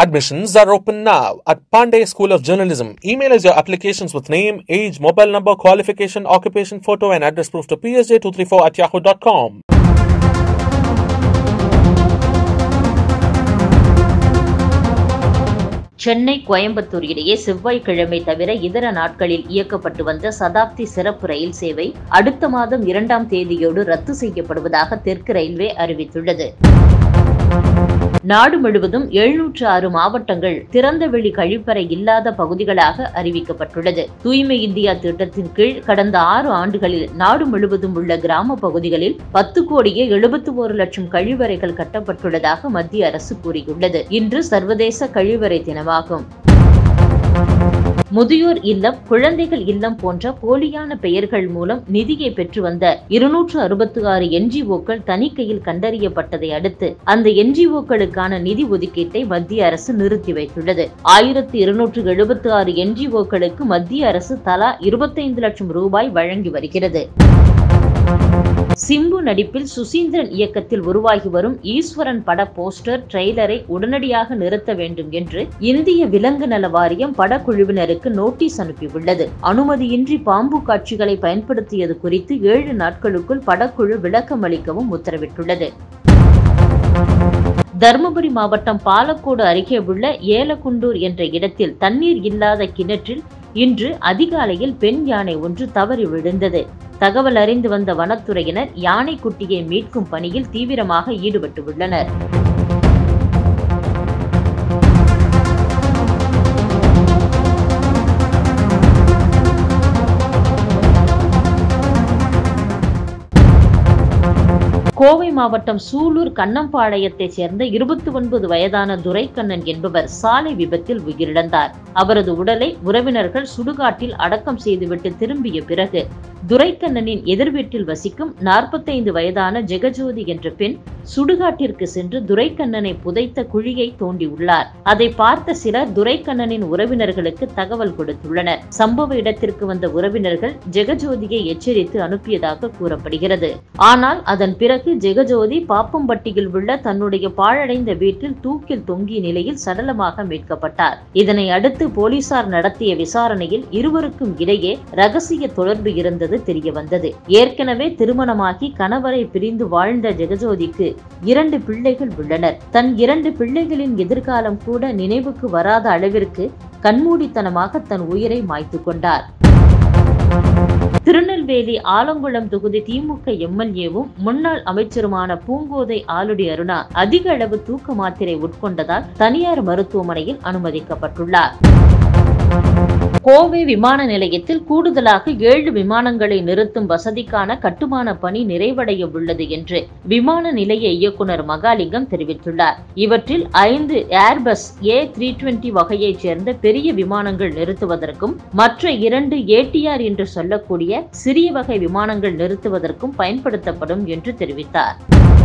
Admissions are open now at Pandey School of Journalism. Email us your applications with name, age, mobile number, qualification, occupation, photo, and address proof to psj234 at yahoo.com. Chennai Coimbatore இடையே செவ்வாய்க்கிழமை தவிர இதர நாட்களில் இயக்கப்பட்டு வந்த சதாப்தி சிறப்பு ரயில் சேவை அடுத்த மாதம் இரண்டாம் தேதியோடு ரத்து செய்யப்படுவதாக தெற்கு ரயில்வே அறிவித்துள்ளது நாடு முழுவதும் எழுநூற்று ஆறு மாவட்டங்கள் திறந்தவெளி கழிப்பறை இல்லாத பகுதிகளாக அறிவிக்கப்பட்டுள்ளது தூய்மை இந்தியா திட்டத்தின் கீழ் கடந்த ஆறு ஆண்டுகளில் நாடு முழுவதும் உள்ள கிராம பகுதிகளில் பத்து கோடியே எழுபத்தி ஒரு லட்சம் கழிவறைகள் கட்டப்பட்டுள்ளதாக மத்திய அரசு கூறியுள்ளது இன்று சர்வதேச கழிவறை தினமாகும் முதியோர் இல்லம் குழந்தைகள் இல்லம் போன்ற போலியான பெயர்கள் மூலம் நிதியை பெற்று வந்த இருநூற்று அறுபத்தி ஆறு என்ஜிஓக்கள் தணிக்கையில் கண்டறியப்பட்டதை அடுத்து அந்த என்ஜிஓக்களுக்கான நிதி ஒதுக்கீட்டை மத்திய அரசு நிறுத்தி வைத்துள்ளது ஆயிரத்தி இருநூற்று எழுபத்தி ஆறு என்ஜிஓக்களுக்கு மத்திய அரசு தலா இருபத்தைந்து லட்சம் ரூபாய் வழங்கி வருகிறது சிம்பு நடிப்பில் சுசீந்திரன் இயக்கத்தில் உருவாகி வரும் ஈஸ்வரன் பட போஸ்டர் ட்ரெய்லரை உடனடியாக நிறுத்த வேண்டும் என்று இந்திய விலங்கு நல வாரியம் படக்குழுவினருக்கு நோட்டீஸ் அனுப்பியுள்ளது அனுமதியின்றி பாம்பு காட்சிகளை பயன்படுத்தியது குறித்து ஏழு நாட்களுக்குள் படக்குழு விளக்கம் அளிக்கவும் உத்தரவிட்டுள்ளது தருமபுரி மாவட்டம் பாலக்கோடு அருகே உள்ள ஏலக்குண்டூர் என்ற இடத்தில் தண்ணீர் இல்லாத கிணற்றில் இன்று அதிகாலையில் பெண் யானை ஒன்று தவறி விழுந்தது தகவல் அறிந்து வந்த வனத்துறையினர் யானை குட்டியை மீட்கும் பணியில் தீவிரமாக ஈடுபட்டுள்ளனர் கோவை மாவட்டம் சூலூர் கண்ணம்பாளையத்தைச் சேர்ந்த இருபத்தி ஒன்பது வயதான துரைக்கண்ணன் என்பவர் சாலை விபத்தில் உயிரிழந்தார் அவரது உடலை உறவினர்கள் சுடுகாட்டில் அடக்கம் செய்துவிட்டு திரும்பிய பிறகு துரைக்கண்ணனின் எதிர்வீட்டில் வசிக்கும் நாற்பத்தைந்து வயதான ஜெகஜோதி என்ற பெண் சுடுகாட்டிற்கு சென்று துரைக்கண்ணனை புதைத்த குழியை தோண்டியுள்ளார் அதை பார்த்த சிலர் துரைக்கண்ணனின் உறவினர்களுக்கு தகவல் கொடுத்துள்ளனர் சம்பவ இடத்திற்கு வந்த உறவினர்கள் ஜெகஜோதியை எச்சரித்து அனுப்பியதாக கூறப்படுகிறது ஆனால் அதன் பிறகு ஜெகஜோதி பாப்பம்பட்டியில் உள்ள தன்னுடைய பாழடைந்த வீட்டில் தூக்கில் தொங்கிய நிலையில் சடலமாக மீட்கப்பட்டார் இதனை அடுத்து போலீசார் நடத்திய விசாரணையில் இருவருக்கும் இடையே ரகசிய தொடர்பு இருந்தது தெரிய வந்தது ஏற்கனவே திருமணமாகி கணவரை பிரிந்து வாழ்ந்த ஜெகஜோதிக்கு இரண்டு பிள்ளைகள் உள்ளனர் தன் இரண்டு பிள்ளைகளின் எதிர்காலம் கூட நினைவுக்கு வராத அளவிற்கு கண்மூடித்தனமாக தன் உயிரை மாய்த்து கொண்டார் திருநெல்வேலி ஆலங்குளம் தொகுதி திமுக எம்எல்ஏவும் முன்னாள் அமைச்சருமான பூங்கோதை ஆலுடி அருணா அதிக அளவு தூக்க மாத்திரை உட்கொண்டதால் தனியார் மருத்துவமனையில் அனுமதிக்கப்பட்டுள்ளார் கோவை விமான நிலையத்தில் கூடுதலாக ஏழு விமானங்களை நிறுத்தும் வசதிக்கான கட்டுமான பணி நிறைவடைய உள்ளது என்று விமான நிலைய இயக்குநர் மகாலிங்கம் தெரிவித்துள்ளார் இவற்றில் ஐந்து ஏர்பஸ் ஏ த்ரீ டுவெண்டி வகையைச் சேர்ந்த பெரிய விமானங்கள் நிறுத்துவதற்கும் மற்ற இரண்டு ஏடிஆர் என்று சொல்லக்கூடிய சிறிய வகை விமானங்கள் நிறுத்துவதற்கும் பயன்படுத்தப்படும் என்று தெரிவித்தார்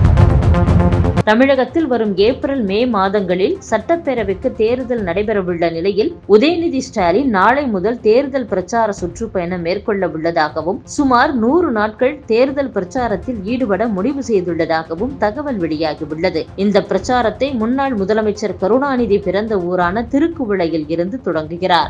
தமிழகத்தில் வரும் ஏப்ரல் மே மாதங்களில் சட்டப்பேரவைக்கு தேர்தல் நடைபெறவுள்ள நிலையில் உதயநிதி ஸ்டாலின் நாளை முதல் தேர்தல் பிரச்சார சுற்றுப்பயணம் மேற்கொள்ள உள்ளதாகவும் சுமார் நூறு நாட்கள் தேர்தல் பிரச்சாரத்தில் ஈடுபட முடிவு செய்துள்ளதாகவும் தகவல் வெளியாகியுள்ளது இந்த பிரச்சாரத்தை முன்னாள் முதலமைச்சர் கருணாநிதி பிறந்த ஊரான திருக்குவளையில் இருந்து தொடங்குகிறார்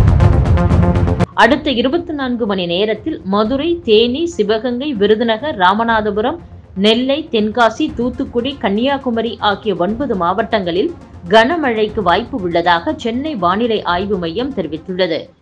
அடுத்த இருபத்தி நான்கு மணி நேரத்தில் மதுரை தேனி சிவகங்கை விருதுநகர் ராமநாதபுரம் நெல்லை தென்காசி தூத்துக்குடி கன்னியாகுமரி ஆகிய ஒன்பது மாவட்டங்களில் கனமழைக்கு வாய்ப்பு உள்ளதாக சென்னை வானிலை ஆய்வு மையம் தெரிவித்துள்ளது